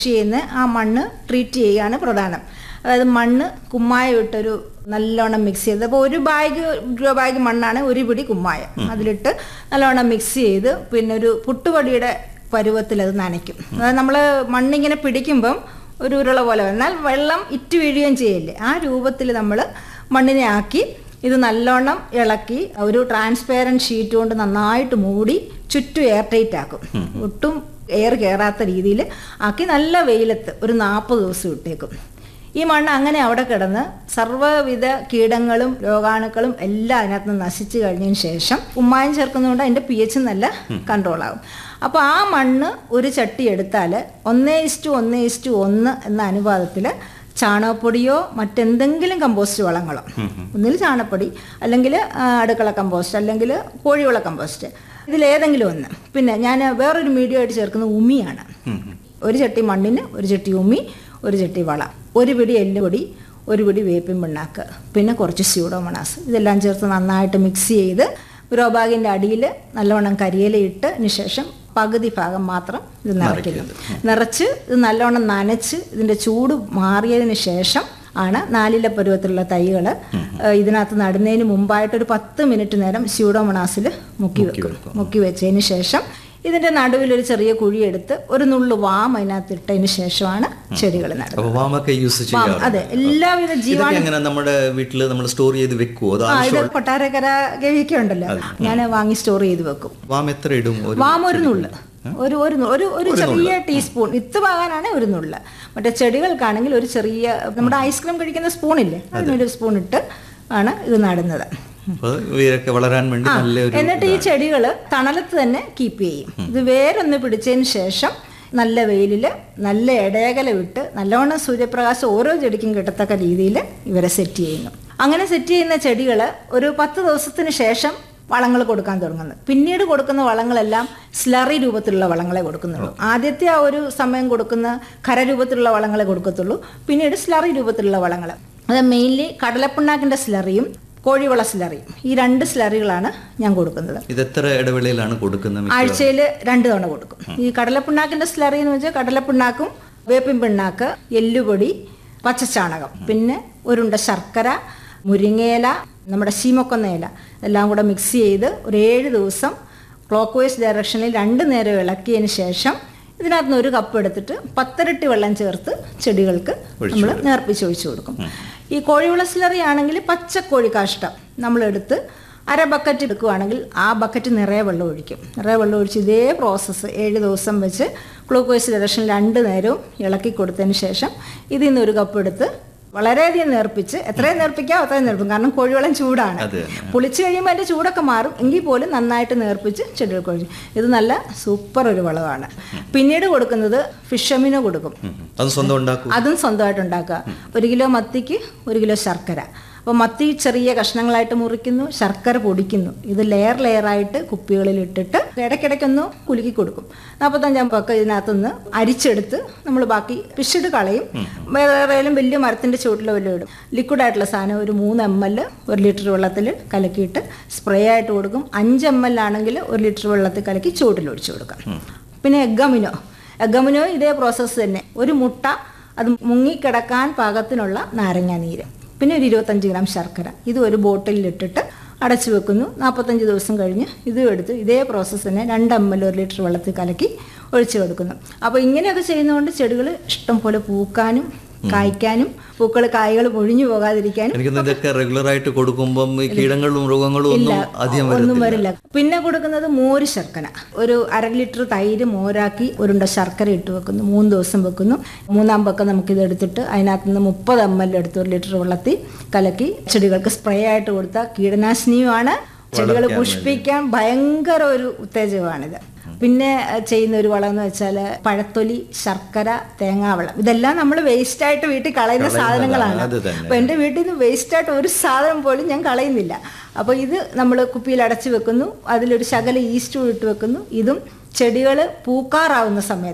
ചെയ്യുന്ന ആ മണ്ണ് ട്രീറ്റ് ചെയ്യുകയാണ് പ്രധാനം അതായത് മണ്ണ് കുമ്മായം ഇട്ടൊരു നല്ലോണം മിക്സ് ചെയ്ത് അപ്പോൾ ഒരു ബാഗ് ഗ്രോ ബാഗ് മണ്ണാണ് ഒരു പിടി കുമ്മായം അതിലിട്ട് നല്ലോണം മിക്സ് ചെയ്ത് പിന്നെ ഒരു പുട്ടുപൊടിയുടെ പരുവത്തിൽ അത് നനയ്ക്കും അതായത് നമ്മൾ മണ്ണിങ്ങനെ പിടിക്കുമ്പം ഒരു ഉരുള പോലെ വരും. എന്നാൽ വെള്ളം ഇറ്റ് വീഴുകയും ചെയ്യില്ലേ ആ രൂപത്തിൽ നമ്മൾ മണ്ണിനെ ആക്കി ഇത് നല്ലോണം ഇളക്കി ഒരു ട്രാൻസ്പെയറൻറ്റ് ഷീറ്റ് കൊണ്ട് നന്നായിട്ട് മൂടി ചുറ്റും എയർ ടൈറ്റ് ആക്കും ഒട്ടും എയർ കയറാത്ത രീതിയിൽ ആക്കി നല്ല വെയിലത്ത് ഒരു നാൽപ്പത് ദിവസം ഇട്ടേക്കും ഈ മണ്ണ് അങ്ങനെ അവിടെ കിടന്ന് സർവ്വവിധ കീടങ്ങളും രോഗാണുക്കളും എല്ലാം അതിനകത്ത് നിന്ന് നശിച്ചു കഴിഞ്ഞതിന് ശേഷം ഉമ്മായം ചേർക്കുന്നതുകൊണ്ട് അതിൻ്റെ പി എച്ച് നല്ല കൺട്രോൾ ആകും അപ്പോൾ ആ മണ്ണ് ഒരു ചട്ടി എടുത്താൽ ഒന്നേ ഇസ്റ്റു ഒന്നേ ഇസ്റ്റു ഒന്ന് എന്ന അനുപാതത്തിൽ ചാണകപ്പൊടിയോ മറ്റെന്തെങ്കിലും കമ്പോസ്റ്റ് വളങ്ങളോ ഒന്നിൽ ചാണകപ്പൊടി അല്ലെങ്കിൽ ആ, അടുക്കള കമ്പോസ്റ്റ് അല്ലെങ്കിൽ കോഴിവള കമ്പോസ്റ്റ് ഇതിലേതെങ്കിലും ഒന്ന് പിന്നെ ഞാൻ വേറൊരു മീഡിയം ആയിട്ട് ചേർക്കുന്നത് ഉമിയാണ് ഒരു ചട്ടി മണ്ണിന് ഒരു ചട്ടി ഉമി ഒരു ചട്ടി വള ഒരു പിടി എല്ലുപൊടി ഒരു പിടി വേപ്പിൻ പിണ്ണാക്ക് പിന്നെ കുറച്ച് സ്യൂഡോമണാസ് ഇതെല്ലാം ചേർത്ത് നന്നായിട്ട് മിക്സ് ചെയ്ത് ഗ്രോ ബാഗിൻ്റെ അടിയിൽ നല്ലവണ്ണം കരിയിലയിട്ട് അതിന് ശേഷം പകുതി ഭാഗം മാത്രം ഇത് നിറയ്ക്കുന്നു നിറച്ച് ഇത് നല്ലവണ്ണം നനച്ച് ഇതിൻ്റെ ചൂട് മാറിയതിന് ശേഷം ആണ് നാലില പരുവത്തിലുള്ള തൈകൾ ഇതിനകത്ത് നടുന്നതിന് മുമ്പായിട്ട് ഒരു പത്ത് മിനിറ്റ് നേരം സ്യൂഡോമണാസിൽ മുക്കി വെക്കും മുക്കി വെച്ചതിന് ശേഷം ഇതിന്റെ നടുവിൽ ഒരു ചെറിയ കുഴിയെടുത്ത് ഒരു നുള്ളു വാം അതിനകത്ത് ഇട്ടതിന് ശേഷമാണ് ചെടികൾ നടുന്നത് അപ്പൊ വാമൊക്കെ യൂസ് വാം ചെയ്യാം അതെ എല്ലാവിധ ജീവ ഇതൊക്കെ എങ്ങനെ നമ്മുടെ വീട്ടിൽ നമ്മൾ സ്റ്റോർ ചെയ്ത് വെക്കുവോ അത് ആ ഇത് ആവശ്യം കൊട്ടാരക്കര ഗവിയൊക്കെ ഉണ്ടല്ലോ ഞാൻ വാങ്ങി സ്റ്റോർ ചെയ്ത് വെക്കും വാം എത്ര ഇടും ഒരു വാം ഒരു നുള്ള് ഒരു ഒരു നു- ഒരു ഒരു ചെറിയ ടീസ്പൂൺ വിത്ത് പാകാനാണ് ഒരു നുള്ള് മറ്റേ ചെടികൾക്കാണെങ്കിൽ ഒരു ചെറിയ നമ്മുടെ ഐസ്ക്രീം കഴിക്കുന്ന സ്പൂണില്ലേ അതിനൊരു സ്പൂൺ ഇട്ട് ആണ് ഇത് നടുന്നത് അപ്പൊ ഇവരൊക്കെ വളരാൻ വേണ്ടി ആ, നല്ലൊരു എന്നിട്ട് ഈ ചെടികൾ തണലത്ത് തന്നെ കീപ്പ് ചെയ്യും ഇത് വേരൊന്ന് പിടിച്ചതിന് ശേഷം നല്ല വെയിലിൽ നല്ല ഇടയകല വിട്ട് നല്ലവണ്ണം സൂര്യപ്രകാശം ഓരോ ചെടിക്കും കിട്ടത്തക്ക രീതിയിൽ ഇവരെ സെറ്റ് ചെയ്യുന്നു അങ്ങനെ സെറ്റ് ചെയ്യുന്ന ചെടികൾ ഒരു പത്ത് ദിവസത്തിന് ശേഷം വളങ്ങൾ കൊടുക്കാൻ തുടങ്ങുന്നു പിന്നീട് കൊടുക്കുന്ന വളങ്ങളെല്ലാം സ്ലറി രൂപത്തിലുള്ള വളങ്ങളെ കൊടുക്കുന്നുള്ളൂ ആദ്യത്തെ ആ ഒരു സമയം കൊടുക്കുന്ന ഖരരൂപത്തിലുള്ള വളങ്ങളെ കൊടുക്കത്തുള്ളൂ പിന്നീട് സ്ലറി രൂപത്തിലുള്ള വളങ്ങൾ അത് മെയിൻലി കടലപ്പിണ്ണാക്കിൻ്റെ സ്ലറിയും കോഴിവള സ്ലറിയും ഈ രണ്ട് സ്ലറികളാണ് ഞാൻ കൊടുക്കുന്നത് ഇത് എത്ര ഇടവേളയിലാണ് കൊടുക്കുന്നത് മിക്കവാറും? ആഴ്ചയിൽ രണ്ട് തവണ കൊടുക്കും ഈ കടലപ്പിണ്ണാക്കിൻ്റെ സ്ലറി എന്ന് വെച്ചാൽ കടലപ്പിണ്ണാക്കും വേപ്പിൻ പിണ്ണാക്ക് എല്ലുപൊടി പച്ചച്ചാണകം പിന്നെ ഒരുണ്ട ശർക്കര മുരിങ്ങയില നമ്മുടെ ശീമക്കൊന്നയില എല്ലാം കൂടെ മിക്സ് ചെയ്ത് ഒരു ഏഴ് ദിവസം ക്ലോക്ക് വൈസ് ഡയറക്ഷനിൽ രണ്ട് നേരം ഇളക്കിയതിന് ശേഷം ഇതിനകത്ത് നിന്ന് ഒരു കപ്പ് എടുത്തിട്ട് പത്തരട്ടി വെള്ളം ചേർത്ത് ചെടികൾക്ക് നമ്മൾ നേർപ്പിച്ച് ഒഴിച്ചു കൊടുക്കും ഈ കോഴിവള സ്ലറി ആണെങ്കിൽ പച്ചക്കോഴി കാഷ്ടം നമ്മളെടുത്ത് അര ബക്കറ്റ് എടുക്കുകയാണെങ്കിൽ ആ ബക്കറ്റ് നിറയെ വെള്ളം ഒഴിക്കും നിറയെ വെള്ളം ഒഴിച്ച് ഇതേ പ്രോസസ്സ് ഏഴ് ദിവസം വെച്ച് ഗ്ലൂക്കോസ് ഡയറക്ഷൻ രണ്ട് നേരവും ഇളക്കി കൊടുത്തതിന് ശേഷം ഇതിൽ നിന്ന് ഒരു കപ്പ് എടുത്ത് വളരെയധികം നേർപ്പിച്ച് എത്രയും നേർപ്പിക്കാം അത്രയും നേർപ്പിക്കും കാരണം കോഴിവെള്ളം ചൂടാണ് അത് തന്നെ. പുളിച്ച് കഴിയുമ്പോൾ അതിൻ്റെ ചൂടൊക്കെ മാറും എങ്കിൽ പോലും നന്നായിട്ട് നേർപ്പിച്ച് ചെടികൾക്ക് ഒഴിച്ചു ഇത് നല്ല സൂപ്പർ ഒരു വളമാണ് പിന്നീട് കൊടുക്കുന്നത് ഫിഷമിന് കൊടുക്കും ഉം. അത് സ്വന്തം ഉണ്ടാക്കും അതും സ്വന്തമായിട്ട് ഉണ്ടാക്കുക ഒരു കിലോ മത്തിക്ക് ഒരു കിലോ ശർക്കര അപ്പോൾ മത്തി ചെറിയ കഷ്ണങ്ങളായിട്ട് മുറിക്കുന്നു ശർക്കര പൊടിക്കുന്നു ഇത് ലെയർ ലെയറായിട്ട് കുപ്പികളിൽ ഇട്ടിട്ട് ഇടയ്ക്കിടയ്ക്കൊന്ന് കുലുക്കി കൊടുക്കും നാൽപ്പത്തഞ്ചാം പക്ക ഇതിനകത്തുനിന്ന് അരിച്ചെടുത്ത് നമ്മൾ ബാക്കി പിഷിട്ട് കളയും വേറെ ഏതെങ്കിലും വലിയ മരത്തിൻ്റെ ചുവട്ടിലോ വല്ലതും ഇടും ലിക്വിഡ് ആയിട്ടുള്ള സാധനം ഒരു മൂന്ന് എം എൽ ഒരു ലിറ്റർ വെള്ളത്തിൽ കലക്കിയിട്ട് സ്പ്രേ ആയിട്ട് കൊടുക്കും അഞ്ച് എം എൽ ആണെങ്കിൽ ഒരു ലിറ്റർ വെള്ളത്തിൽ കലക്കി ചുവട്ടിൽ ഒഴിച്ചു കൊടുക്കാം പിന്നെ എഗ്ഗമിനോ എഗ്ഗമിനോ ഇതേ പ്രോസസ്സ് തന്നെ ഒരു മുട്ട അത് മുങ്ങിക്കിടക്കാൻ പാകത്തിനുള്ള നാരങ്ങാ നീര് പിന്നെ ഒരു ഇരുപത്തഞ്ച് ഗ്രാം ശർക്കര ഇത് ഒരു ബോട്ടിലിൽ ഇട്ടിട്ട് അടച്ചു വെക്കുന്നു നാൽപ്പത്തഞ്ച് ദിവസം കഴിഞ്ഞ് ഇതും എടുത്ത് ഇതേ പ്രോസസ്സ് തന്നെ രണ്ട് എം എൽ ഒരു ലിറ്റർ വെള്ളത്തിൽ കലക്കി ഒഴിച്ചു കൊടുക്കുന്നു അപ്പോൾ ഇങ്ങനെയൊക്കെ ചെയ്യുന്നതുകൊണ്ട് ചെടികൾ ഇഷ്ടം പോലെ പൂക്കാനും കായ്ക്കാനും പൂക്കൾ കായ്കൾ പൊഴിഞ്ഞു പോകാതിരിക്കാനും എനിക്കൊന്ന് ഇതൊക്കെ റെഗുലർ ആയിട്ട് കൊടുക്കുമ്പം ഈ കീടങ്ങളും മൃഗങ്ങളും ഒന്നും അധികം ഒന്നും വരത്തില്ല വരില്ല പിന്നെ കൊടുക്കുന്നത് മോര് ശർക്കര ഒരു അര ലിറ്റർ തൈര് മോരാക്കി ഒരുണ്ട ശർക്കര ഇട്ട് വെക്കുന്നു മൂന്ന് ദിവസം വെക്കുന്നു മൂന്നാം പക്കം നമുക്കിത് എടുത്തിട്ട് അതിനകത്ത് നിന്ന് മുപ്പത് എം എൽ എടുത്ത് ഒരു ലിറ്റർ വെള്ളത്തിൽ കലക്കി ചെടികൾക്ക് സ്പ്രേ ആയിട്ട് കൊടുത്ത കീടനാശിനിയുമാണ് ചെടികൾ പുഷ്പിക്കാൻ ഭയങ്കര ഒരു ഉത്തേജകമാണിത് പിന്നെ അഹ്, ചെയ്യുന്ന ഒരു വളം എന്ന് വെച്ചാൽ പഴത്തൊലി ശർക്കര തേങ്ങാവളം ഇതെല്ലാം നമ്മൾ വേസ്റ്റ് ആയിട്ട് വീട്ടിൽ കളയുന്ന സാധനങ്ങളാണ് അത് തന്നെ. അപ്പൊ എൻ്റെ വീട്ടിൽ നിന്ന് വേസ്റ്റ് ആയിട്ട് ഒരു സാധനം പോലും ഞാൻ കളയുന്നില്ല അപ്പോൾ ഇത് നമ്മൾ കുപ്പിയിൽ അടച്ചു വെക്കുന്നു അതിലൊരു ശകല ഈസ്റ്റ് ഇട്ട് വെക്കുന്നു ഇതും ചെടികൾ പൂക്കാറാവുന്ന സമയത്ത്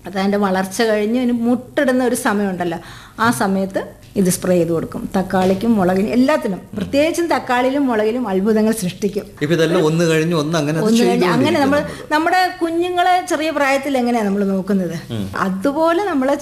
അത് അതിൻ്റെ വളർച്ച കഴിഞ്ഞ് അതിന് മുട്ടിടുന്ന ഒരു സമയമുണ്ടല്ലോ ആ സമയത്ത് ഇത് സ്പ്രേ ചെയ്ത് കൊടുക്കും തക്കാളിക്കും മുളകിനും എല്ലാത്തിനും പ്രത്യേകിച്ചും തക്കാളിയിലും മുളകിലും അത്ഭുതങ്ങൾ സൃഷ്ടിക്കും ഇപ്പൊ ഇതെല്ലാം ഒന്ന് കഴിഞ്ഞ് ഒന്ന് അങ്ങനെ അത് ഒന്ന് കഴിഞ്ഞ് ചെയ്തുകൊണ്ടിരിക്കുന്നു അങ്ങനെ നമ്മൾ നമ്മുടെ കുഞ്ഞുങ്ങളെ ചെറിയ പ്രായത്തിൽ എങ്ങനെയാണ് നമ്മൾ നോക്കുന്നത് അതുപോലെ നമ്മളെ